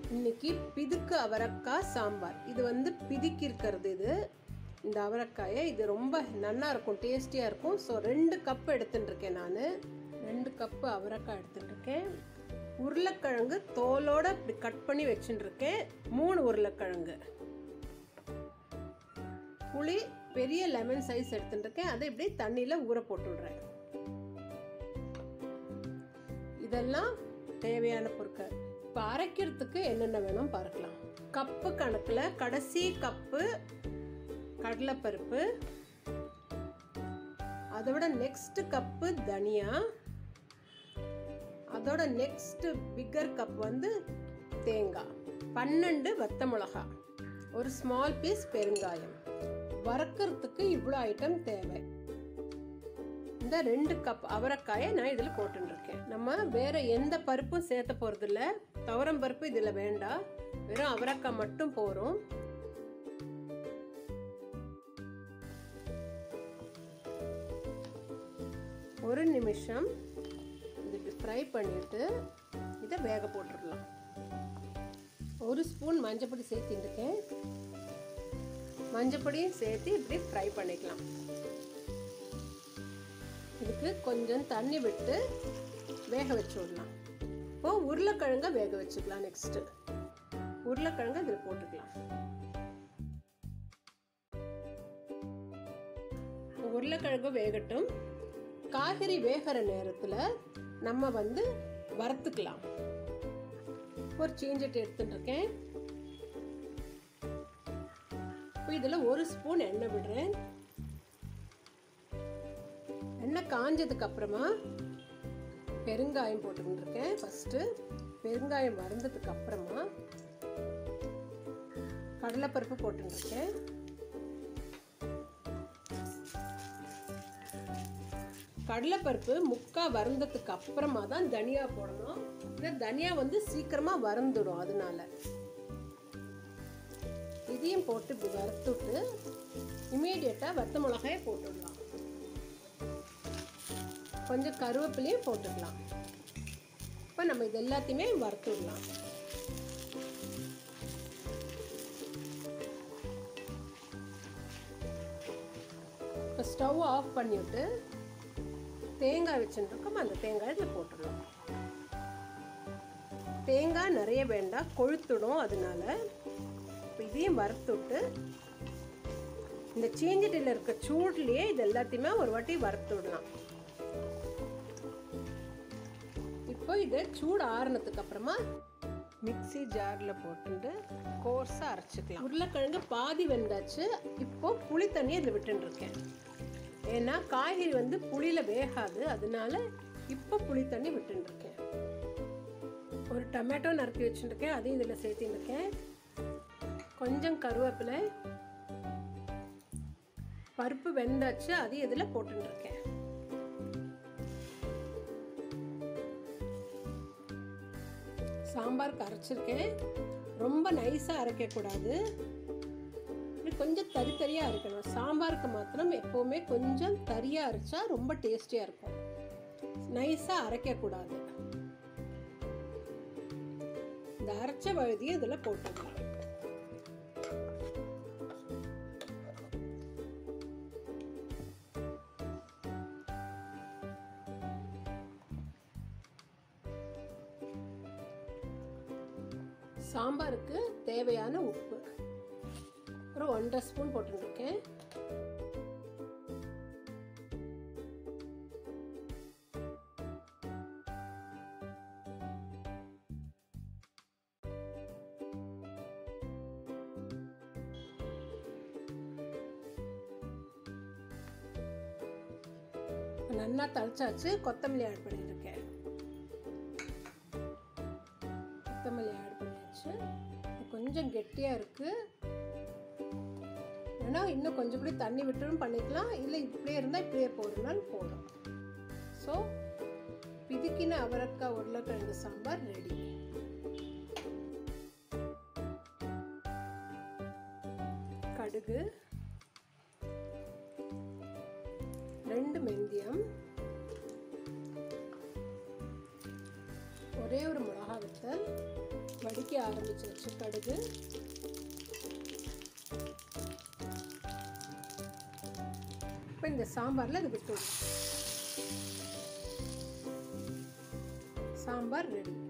இன்னைக்கு பிதுக்கு அவரக்காய் சாம்பார் இது வந்து பிதுக்கி இருக்கிறது இது இந்த அவரைக்காயை இது ரொம்ப நல்லா இருக்கும் டேஸ்டியாக இருக்கும் ஸோ ரெண்டு கப் எடுத்துட்டு இருக்கேன் நான் ரெண்டு கப்பு அவரைக்காய் எடுத்துட்டு இருக்கேன் உருளைக்கிழங்கு தோலோட இப்படி கட் பண்ணி வச்சுட்டு இருக்கேன் மூணு உருளைக்கிழங்கு புளி பெரிய லெமன் சைஸ் எடுத்துட்டு இருக்கேன் அதை இப்படி தண்ணியில் ஊற போட்டு விடுறேன் இதெல்லாம் தேவையான பொருட்கள் இப்போ அரைக்கிறதுக்கு என்னென்ன வேணும் பார்க்கலாம் கப்பு கணக்கில் கடைசி கப்பு கடலைப்பருப்பு அதோட நெக்ஸ்ட் கப்பு தனியா அதோட நெக்ஸ்ட் பிக்கர் கப் வந்து தேங்காய் பன்னெண்டு வத்த மிளகா ஒரு ஸ்மால் பீஸ் பெருங்காயம் வறுக்கிறதுக்கு இவ்வளோ ஐட்டம் தேவை இந்த ரெண்டு கப் அவரைக்காயை நான் இதில் போட்டுருக்கேன் நம்ம வேற எந்த பருப்பும் சேர்த்த போகிறதில்ல துவரம் பருப்பு இதில் வேண்டாம் வெறும் அவரைக்காய் மட்டும் போகிறோம் ஒரு நிமிஷம் இதுக்கு ஃப்ரை பண்ணிட்டு இதை வேக போட்டுடலாம் ஒரு ஸ்பூன் மஞ்சப்பொடி சேர்த்திருக்கேன் மஞ்சப்பொடியும் சேர்த்து இப்படி ஃப்ரை பண்ணிக்கலாம் இதுக்கு கொஞ்சம் தண்ணி விட்டு வேக வச்சு விடலாம் இப்போ உருளைக்கிழங்க வேக வச்சுக்கலாம் நெக்ஸ்ட்டு உருளைக்கிழங்க இதில் போட்டுக்கலாம் உருளைக்கிழங்கு வேகட்டும் காய்கறி வேகிற நேரத்தில் நம்ம வந்து வறுத்துக்கலாம் ஒரு சீஞ்சட்டு எடுத்துட்டு இருக்கேன் இப்போ இதில் ஒரு ஸ்பூன் எண்ணெய் விடுறேன் எண்ணெய் காஞ்சதுக்கு அப்புறமா பெருங்காயம் போட்டுக்கிட்டு இருக்கேன் ஃபஸ்ட்டு பெருங்காயம் வறந்ததுக்கு அப்புறமா கடலைப்பருப்பு போட்டுருக்கேன் கடலைப்பருப்பு முக்கா வறந்ததுக்கு அப்புறமா தான் தனியா போடணும் இந்த தனியா வந்து சீக்கிரமா வறந்துடும் அதனால இதையும் போட்டு இப்படி வறுத்துட்டு இமீடியட்டாக வத்த மிளகாயை போட்டுடலாம் கொஞ்சம் கருவேப்பிலையும் போட்டுக்கலாம் இப்போ நம்ம இது எல்லாத்தையுமே வறுத்து விடலாம் இப்போ ஸ்டவ் ஆஃப் பண்ணிவிட்டு தேங்காய் வச்சுருக்கோம் அந்த தேங்காய் இதில் போட்டுடலாம் தேங்காய் நிறைய வேண்டாம் கொழுத்துடும் அதனால இப்போ இதையும் வறுத்துட்டு இந்த சீஞ்சட்டியில் இருக்க சூட்லேயே இது எல்லாத்தையுமே ஒரு வாட்டி வறுத்து விடலாம் இப்போ இதை சூடு ஆறுனதுக்கு அப்புறமா மிக்சி ஜாரில் போட்டுட்டு கோர்ஸாக அரைச்சிக்கலாம் உருளைக்கிழங்கு பாதி வெந்தாச்சு இப்போ புளி தண்ணி இதில் விட்டுருக்கேன் ஏன்னா காய்கறி வந்து புளியில் வேகாது அதனால இப்போ புளி தண்ணி விட்டுருக்கேன் ஒரு டொமேட்டோ நறுக்கி வச்சுருக்கேன் அதையும் இதில் சேர்த்திருக்கேன் கொஞ்சம் கருவேப்பிலை பருப்பு வெந்தாச்சு அதையும் இதில் போட்டுருக்கேன் சாம்பாருக்கு அரைச்சிருக்கேன் ரொம்ப நைஸாக அரைக்கக்கூடாது இப்படி கொஞ்சம் தறி தறியாக அரைக்கணும் சாம்பாருக்கு மாத்திரம் எப்போவுமே கொஞ்சம் தறியாக அரைச்சா ரொம்ப டேஸ்டியாக இருக்கும் நைஸாக அரைக்கக்கூடாது இந்த அரைச்ச வழுதியை இதில் போட்டுக்கலாம் சாம்பாருக்கு தேவையான உப்பு ஒரு ஒன்றரை ஸ்பூன் போட்டுருக்கேன் நல்லா தளிச்சாச்சு கொத்தமல்லி ஆட் பண்ணியிருக்கேன் கொத்தமல்லி ஆட் பண்ணியாச்சு கொஞ்சம் கெட்டியாக இருக்குது ஏன்னா இன்னும் கொஞ்சம் கூட தண்ணி விட்டுரும் பண்ணிக்கலாம் இல்லை இப்படியே இருந்தால் இப்படியே போடணும்னாலும் போடும் ஸோ பிதுக்கின அவரக்காய் உருளைக்கிழங்கு சாம்பார் ரெடி கடுகு ரெண்டு மெந்தியம் ஒரே ஒரு மிளகா வத்தல் வடிக்க ஆரம்பிச்சிருச்சு கடுகு இப்போ இந்த சாம்பாரில் இது விட்டுடும் சாம்பார் ரெடி